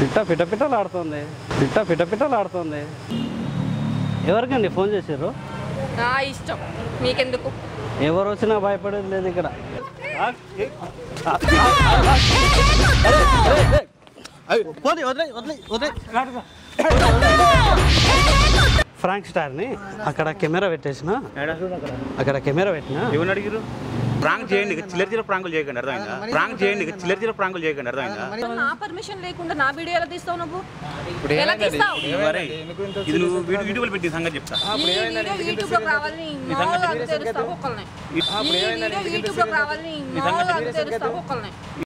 పిట్ట పిట్ట పిట్టలాడుతుంది పిట్ట పిట్ట పిట్టలాడుతుంది ఎవరికండి ఫోన్ చేశారు నా ఇష్టం మీకెందుకు ఎవరు వచ్చినా భయపడేది లేదు ఇక్కడ ఫ్రాంక్ స్టార్ని అక్కడ కెమెరా పెట్టేసిన అక్కడ కెమెరా పెట్టిన ఎవరిని అడిగారు ప్రాంక్ చేయండి ఇక చిల్లర చిల్లర ప్రాంకులు చేయకండి అర్థమైందా ప్రాంక్ చేయండి ఇక చిల్లర చిల్లర ప్రాంకులు చేయకండి అర్థమైందా నా పర్మిషన్ లేకుండా నా వీడియో ఎలా తీస్తావు నువ్వు ఎలా తీస్తావు మరే, ఇది నువ్వు వీడియో యూట్యూబ్లో పెట్టి సంగతి చెప్తా ఈ వీడియో యూట్యూబ్ లో రావాలని మామూలుగా తెలుస్తావు ఒకళ్ళని ఈ వీడియో యూట్యూబ్ లో రావాలని మామూలుగా తెలుస్తావు ఒకళ్ళని